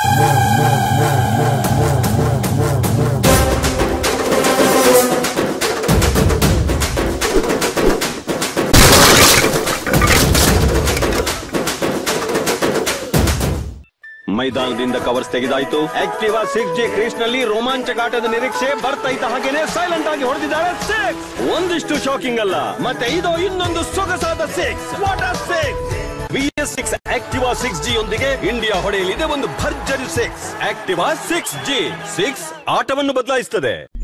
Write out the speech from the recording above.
ಮೈದಾನದಿಂದ covers ತೆಗೆದಾಯ್ತು Activa six G crease ನಲ್ಲಿ ರೋಮಾಂಚಕ ಆಟದ ನಿರೀಕ್ಷೆ ಬರ್ತಾ ಇದ್ದ ಹಾಗೇನೆ ಸೈಲೆಂಟ್ ಆಗಿ ಹೊಡೆದಿದ್ದಾರೆ ಸಿಕ್ಸ್ ಒಂದಿಷ್ಟು ಶಾಕಿಂಗ್ ಅಲ್ಲ ಮತ್ತೆ ಇದು ಇನ್ನೊಂದು ಸೊಗಸಾದ six what a six yes six Activa six G ಯೊಂದಿಗೆ ಇಂಡಿಯಾ ಹೊಡೆಯಲಿದೆ ಒಂದು ಭರ್ಜರಿ six Activa six G six ಆಟವನ್ನು ಬದಲಾಯಿಸುತ್ತದೆ